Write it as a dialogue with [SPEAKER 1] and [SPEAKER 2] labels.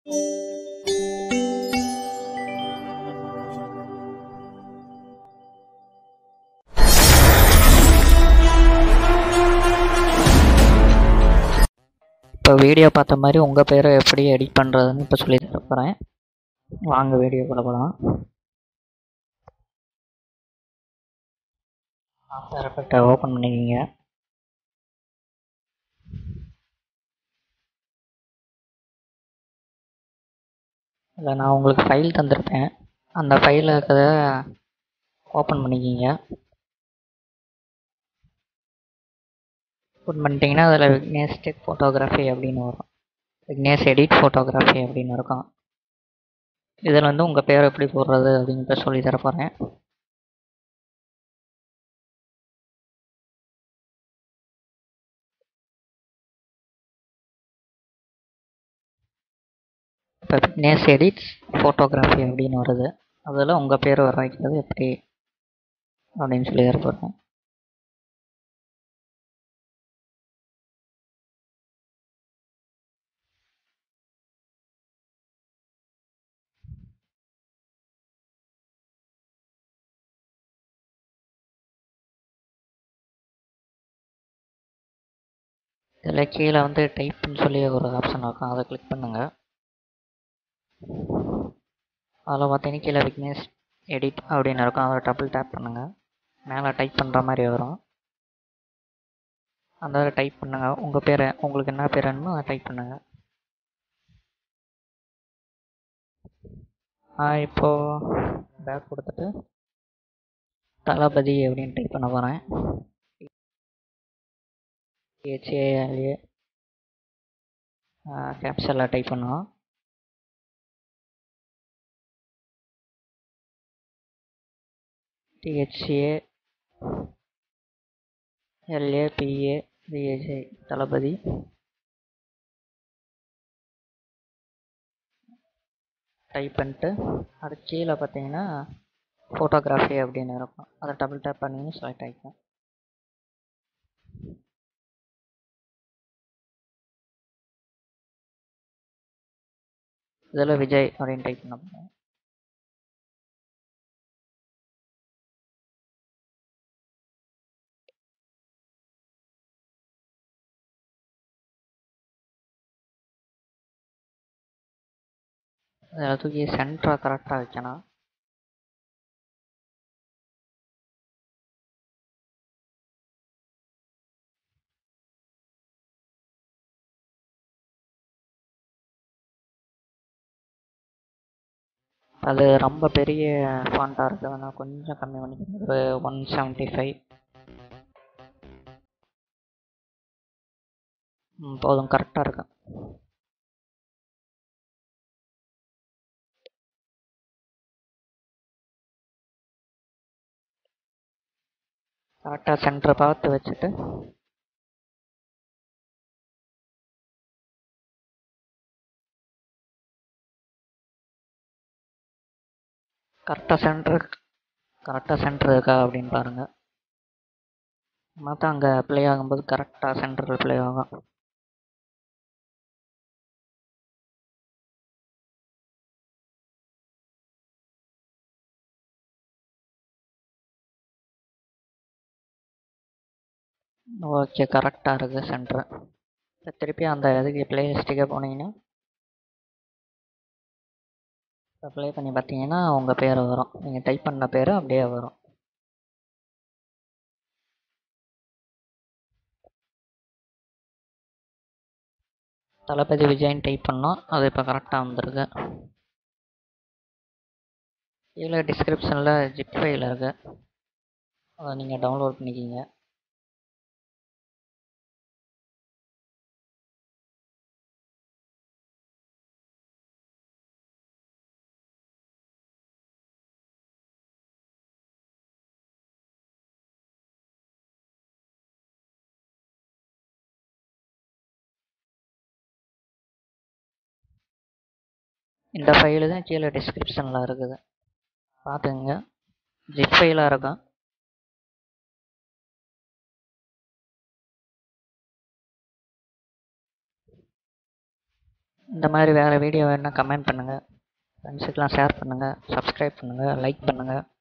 [SPEAKER 1] இப்போ வீடியோ பார்த்த மாதிரி உங்கள் பேரை எப்படி எடிட் பண்ணுறதுன்னு இப்போ சொல்லி தர போகிறேன் வாங்க வீடியோக்குள்ள போகலாம் ஆஃப்டர் எஃபெக்டை ஓப்பன் பண்ணிக்கிங்க இல்லை நான் உங்களுக்கு ஃபைல் தந்திருப்பேன் அந்த ஃபைலில் இருக்கிறத ஓப்பன் பண்ணிக்கிங்க ஓப்பன் பண்ணிட்டீங்கன்னா அதில் விக்னேஷ் டெக் ஃபோட்டோகிராஃபி அப்படின்னு வரும் விக்னேஷ் எடிட் ஃபோட்டோகிராஃபி அப்படின்னு இருக்கும் இதில் வந்து உங்கள் பேர் எப்படி போடுறது அப்படிங்கிறத சொல்லி தர போகிறேன் இப்போ விக்னேஷ் எடிட்ஸ் ஃபோட்டோகிராஃபி அப்படின்னு வருது அதில் உங்கள் பேர் வர வைக்கிறது எப்படி அப்படின்னு சொல்லி தர போகிறேன் இதில் கீழே வந்து டைப்னு சொல்லி ஒரு ஆப்ஷன் இருக்கும் அதை கிளிக் பண்ணுங்கள் அதில் பார்த்தீங்கன்னா கீழே விக்னேஷ் எடிட் அப்படின்னு இருக்கும் அதை டபுள் டேப் பண்ணுங்கள் மேலே டைப் பண்ணுற மாதிரி வரும் அந்த டைப் பண்ணுங்கள் உங்கள் பேரை உங்களுக்கு என்ன பேர் வேணுமோ அதை டைப் பண்ணுங்கள் நான் இப்போது பேக் கொடுத்துட்டு தளபதி அப்படின்னு டைப் பண்ண போகிறேன் ஹெச்ஏஎல்ஏ கேப்சலில் டைப் பண்ணுவோம் T H A L A P A P H I Thalapathy type பண்ணிட்டு அது கீழே பார்த்தீங்கன்னா ஃபோட்டோகிராஃபி அப்படின்னு இருக்கும் அதை டபுள் டேப் பண்ணிங்கன்னா செலக்ட் ஆகிக்கும் இதில் விஜய் அப்படின்னு டைப் பண்ண போகிறேன் இதில் தூக்கி சென்டராக கரெக்டாக வைக்கணும் அது ரொம்ப பெரிய ஃபாண்ட்டாக இருக்குதுன்னா கொஞ்சம் கம்மி பண்ணிக்கணும் ஒரு ஒன் செவன்ட்டி ஃபைவ் போதும் கரெக்டாக இருக்கும் கரெக்டாக சென்டரை பார்த்து வச்சுட்டு கரெக்டாக சென்டர் கரெக்டாக சென்டர் இருக்கா அப்படின்னு பாருங்கள் மற்ற அங்கே ப்ளே ஆகும்போது கரெக்டாக சென்டரில் ப்ளே ஆகும் ஓகே கரெக்டாக இருக்குது சென்டரு இப்போ திருப்பி அந்த இதுக்கு ப்ளே லிஸ்ட்டுக்கே போனீங்கன்னா இப்போ ப்ளே பண்ணி பார்த்தீங்கன்னா உங்கள் பேர் வரும் நீங்கள் டைப் பண்ண பேர் அப்படியே வரும் தளபதி விஜய்னு டைப் பண்ணோம் அது இப்போ கரெக்டாக வந்திருக்கு கீழே டிஸ்கிரிப்ஷனில் ஜிப் ஃபைல் இருக்கு அதை நீங்கள் டவுன்லோட் பண்ணிக்கிங்க இந்த ஃபைலு தான் கீழே டிஸ்கிரிப்ஷனில் இருக்குது பார்த்துங்க ஜிப் ஃபைலாக இருக்கும் இந்த மாதிரி வேறு வீடியோ வேணால் கமெண்ட் பண்ணுங்கள் ஃப்ரெண்ட்ஸுக்கெலாம் ஷேர் பண்ணுங்கள் சப்ஸ்கிரைப் பண்ணுங்கள் லைக் பண்ணுங்கள்